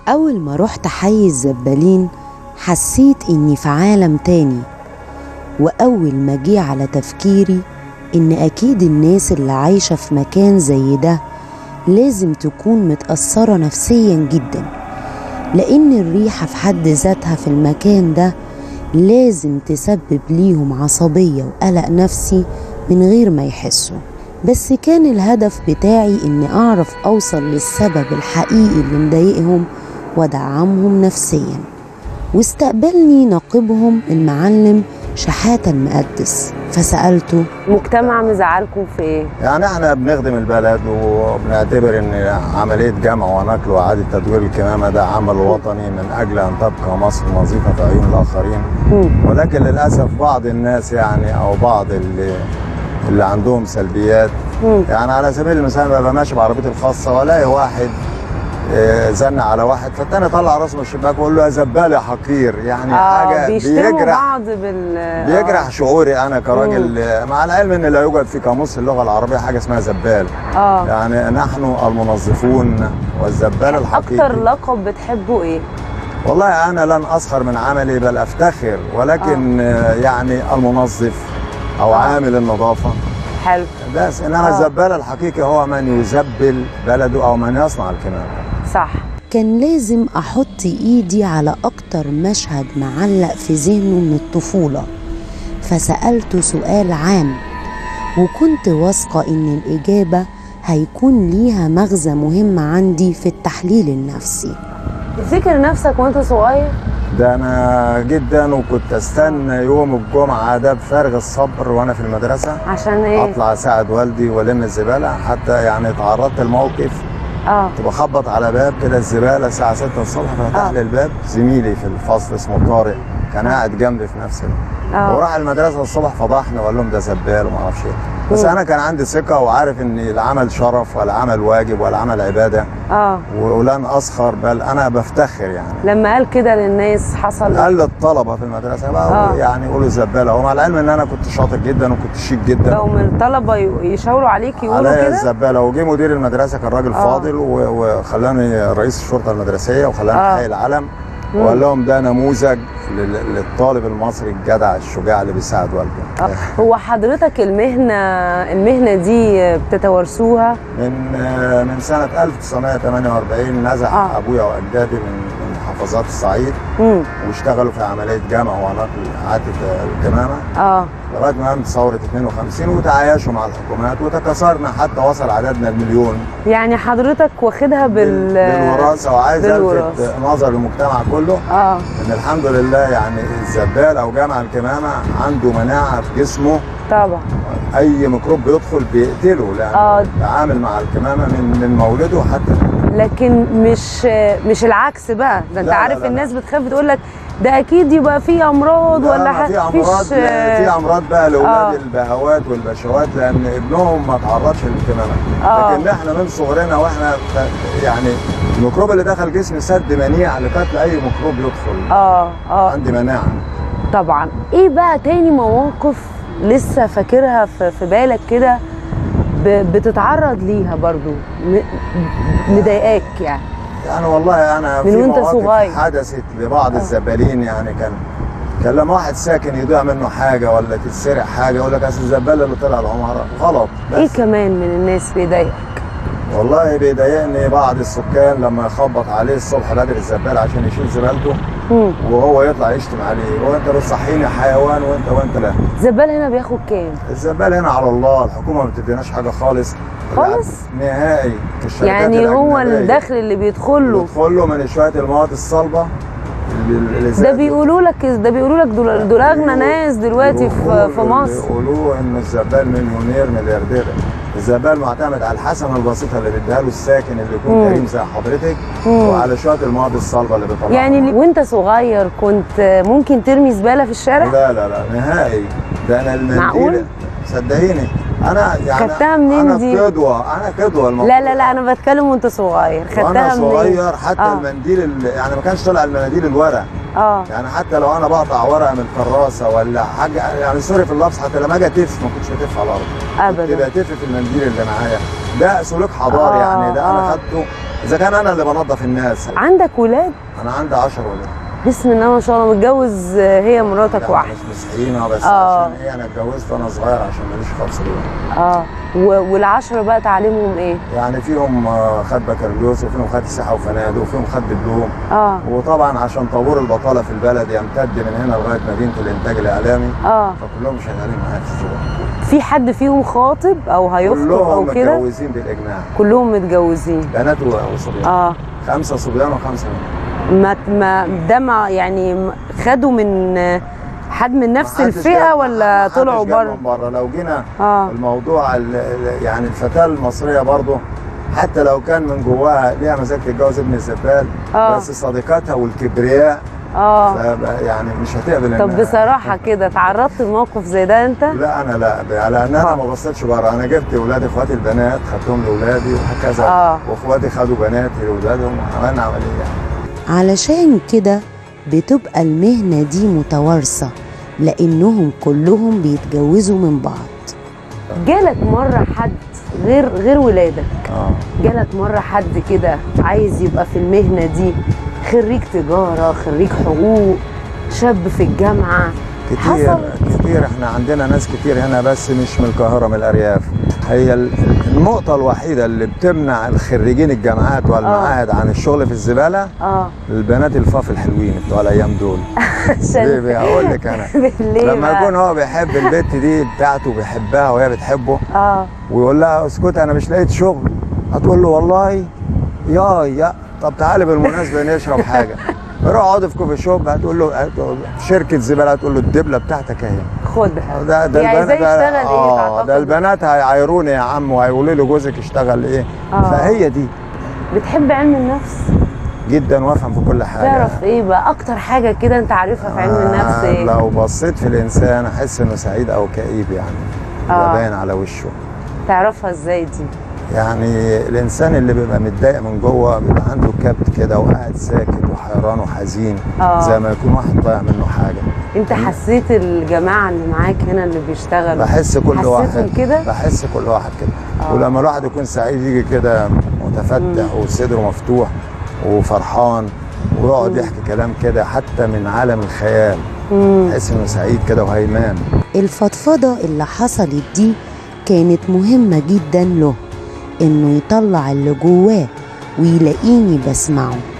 أول ما رحت حي الزبالين حسيت إني في عالم تاني وأول ما جه على تفكيري إن أكيد الناس اللي عايشة في مكان زي ده لازم تكون متأثرة نفسيا جدا لأن الريحة في حد ذاتها في المكان ده لازم تسبب ليهم عصبية وقلق نفسي من غير ما يحسوا بس كان الهدف بتاعي إني أعرف أوصل للسبب الحقيقي اللي مضايقهم وأدعمهم نفسيا واستقبلني ناقبهم المعلم شحاتة المقدس فسألته المجتمع مزعلكم في ايه؟ يعني احنا بنخدم البلد وبنعتبر ان عمليه جمع ونقل واعاده تدوير الكمامه ده عمل وطني من اجل ان تبقى مصر نظيفه في عيون الاخرين مم. ولكن للاسف بعض الناس يعني او بعض اللي اللي عندهم سلبيات مم. يعني على سبيل المثال ببقى ماشي بعربيتي الخاصه والاقي واحد آه، زن على واحد فالتاني طلع راسه من الشباك ويقول له يا زبال يا حقير يعني حاجه بيشتموا بيجرح بعض بال بيجرح شعوري انا كراجل آه، مع العلم ان لا يوجد في قاموس اللغه العربيه حاجه اسمها زبال اه يعني نحن المنظفون والزبال الحقيقي اكتر لقب بتحبه ايه؟ والله انا لن اسخر من عملي بل افتخر ولكن آه. يعني المنظف او آه. عامل النظافه حلو بس انما آه. الزبال الحقيقي هو من يزبل بلده او من يصنع الكمامه صح كان لازم أحط إيدي على أكتر مشهد معلق في ذهنه من الطفولة فسألته سؤال عام وكنت واثقة إن الإجابة هيكون ليها مغزى مهم عندي في التحليل النفسي تفتكر نفسك وانت صغير؟ ده انا جدا وكنت استنى يوم الجمعه ده بفارغ الصبر وانا في المدرسه عشان ايه؟ اطلع اساعد والدي والم الزباله حتى يعني تعرضت لموقف اه كنت بخبط على باب كده الزباله الساعه 6 الصبح فتح آه. لي الباب زميلي في الفصل اسمه طارق كان قاعد جنبي في نفس ال... اه وراح المدرسه الصبح فضحني وقال لهم ده زبال وما اعرفش ايه بس مم. انا كان عندي ثقه وعارف ان العمل شرف ولا عمل واجب ولا عمل عباده اه و- ولن اسخر بل انا بفتخر يعني لما قال كده للناس حصل قال للطلبه في المدرسه بقى آه. يعني يقولوا زباله ومع العلم ان انا كنت شاطر جدا وكنت شيك جدا لو من الطلبه ي- يشاوروا عليك يقولوا عليا كده الزباله وجي مدير المدرسه كان راجل آه. فاضل و- وخلاني رئيس الشرطه المدرسيه وخلاني آه. حي العلم مم. وقال لهم ده نموذج لل- للطالب المصري الجدع الشجاع اللي بيساعد والده آه. هو حضرتك المهنه المهنه دي بتتوارثوها من آه، من سنه 1948 نزح آه. ابويا واجدادي من من محافظات الصعيد امم واشتغلوا في عمليه جمع ونقل اعاده الكمامه اه لغايه ما قامت ثوره 52 وتعايشوا مع الحكومات وتكاثرنا حتى وصل عددنا المليون يعني حضرتك واخدها بال بالوراثه وعايز الفت بالوراثة. نظر المجتمع كله اه ان الحمد لله يعني الزبال او جمع الكمامه عنده مناعه في جسمه طبعا اي ميكروب بيدخل بيقتله لان آه. بيتعامل مع الكمامه من من مولده حتى لكن مش مش العكس بقى ده انت لا، لا، عارف لا، لا. الناس بتخاف تقول لك ده اكيد يبقى فيه امراض لا، ولا ما حاجه في امراض مفيش، في امراض بقى لاولاد آه. البهوات والبشوات لان ابنهم ما تعرضش للكمامه آه. لكن احنا من صغرنا واحنا ف- يعني الميكروب اللي دخل جسمي سد منيع لقتل اي ميكروب يدخل اه اه عندي مناعه طبعا ايه بقى تاني مواقف لسه فاكرها في, في بالك كده ب- بتتعرض ليها برضو م- مضايقاك يعني يعني والله انا من في وانت مواقف صغير. حدثت لبعض الزبالين يعني كان كان لما واحد ساكن يضيع منه حاجه ولا تتسرق حاجه يقول لك اصل الزبال اللي طلع العماره غلط ايه بس كمان من الناس بيضايقك والله بيضايقني بعض السكان لما يخبط عليه الصبح بدري الزبال عشان يشيل زبالته مم. وهو يطلع يشتم عليه وانت بتصحيني حيوان وانت وانت لا الزبال هنا بياخد كام الزبال هنا على الله الحكومه ما بتديناش حاجه خالص خالص؟ نهائي في الشركات يعني هو الأجنبية. الدخل اللي بيدخل له بيدخل له من شويه المواد الصلبه اللي- اللي ده زادت. بيقولوا لك ده بيقولوا لك دول دول اغنى ناس دلوقتي في يقولوا- في مصر يقولوا ان الزبال مليونير ملياردير الزبال معتمد على الحسنه البسيطه اللي بيديها له الساكن اللي يكون مم. كريم زي حضرتك مم. وعلى شويه المواد الصلبه اللي بيطلعها يعني اللي- وانت صغير كنت ممكن ترمي زباله في الشارع لا لا لا نهائي ده انا المنديل معقول؟ صدقيني انا يعني خدتها منين انا دي؟ قدوه انا قدوه المفروض لا لا لا انا بتكلم وانت صغير وانا خدتها منين صغير حتى آه. المنديل اللي يعني ما كانش طالع المناديل الورق اه يعني حتى لو انا بقطع ورقه من الكراسه ولا حاجه يعني سوري في اللفظ حتى لما اجي اتف ما كنتش بتف على الارض كنت ابدا بتف في المنديل اللي معايا ده سلوك حضاري آه، يعني ده انا آه. خدته اذا كان انا اللي بنظف الناس عندك ولاد انا عندي 10 ولاد بسم الله ما شاء الله متجوز آه، هي مراتك يعني واحد مش مسيحيين بس آه. عشان ايه انا اتجوزت وانا صغير عشان ماليش خالص بيهم اه و- والعشرة بقى تعليمهم ايه يعني فيهم آه، خد بكالوريوس وفيهم خد سياحه وفنادق وفيهم خد دبلوم اه وطبعا عشان طابور البطاله في البلد يمتد من هنا لغايه مدينه الانتاج الاعلامي اه فكلهم شغالين معايا في الشغل في حد فيهم خاطب او هيخطب او كلهم كده متجوزين بالاجماع كلهم متجوزين بنات وصبيان اه خمسه صبيان وخمسه بنات ما ما ده ما يعني م- خدوا من آه، حد من نفس ما حدش الفئة جاب- ولا ما حدش طلعوا جاب بره من بره لو جينا اه الموضوع ال- ال- يعني الفتاه المصريه برضه حتى لو كان من جواها ليها مزاج تتجوز ابن الزبال آه. بس صديقاتها والكبرياء اه فبقى يعني مش هتقبل طب إنها- بصراحة كده تعرضت لموقف زي ده انت؟ لا انا لا لان انا ما بصيتش بره انا جبت اولاد اخواتي البنات خدتهم لاولادي وهكذا آه. واخواتي خدوا بناتي لاولادهم وعملنا عمليه يعني. علشان كده بتبقى المهنة دي متوارثة لأنهم كلهم بيتجوزوا من بعض جالك مرة حد غير غير ولادك اه جالك مرة حد كده عايز يبقى في المهنة دي خريج تجارة خريج حقوق شاب في الجامعة كتير حصل كتير احنا عندنا ناس كتير هنا بس مش من القاهره من الارياف هي ال- النقطة الوحيدة اللي بتمنع الخريجين الجامعات والمعاهد عن الشغل في الزبالة اه البنات الفاف الحلوين بتوع الأيام دول ليه بقى؟ أقول لك أنا ليه لما بقى؟ يكون هو بيحب البت دي بتاعته بيحبها وهي بتحبه اه ويقول لها اسكت انا مش لقيت شغل هتقول له والله يا يا طب تعالي بالمناسبه نشرب حاجه روح اقعد في كوفي شوب هتقول له هتقول- في شركه زباله هتقول له الدبله بتاعتك اهي خدها ده ده دي عايزاه البنات يشتغل ايه اه تعتقد؟ ده البنات هيعايروني يا عم وهيقولوا لي جوزك اشتغل ايه آه. فهي دي بتحب علم النفس جدا وافهم في كل حاجه تعرف ايه بقى اكتر حاجة كده انت عارفها في علم النفس آه، ايه لو بصيت في الانسان احس انه سعيد او كئيب يعني آه. يبقى باين على وشه تعرفها ازاي دي يعني الانسان اللي بيبقى متضايق من جوه بيبقى عنده كبت كده وقاعد ساكت وحيران وحزين آه. زي ما يكون واحد ضايع منه حاجه انت حسيت الجماعة اللي معاك هنا اللي بيشتغلوا بحس كل حسيتهم واحد كده؟ بحس كل واحد كده آه. ولما الواحد يكون سعيد يجي كده متفتح وصدره مفتوح وفرحان ويقعد يحكي كلام كده حتى من عالم الخيال مم. تحس انه سعيد كده وهيمان الفضفضة اللي حصلت دي كانت مهمة جدا له إنه يطلع اللي جواه ويلاقيني بسمعه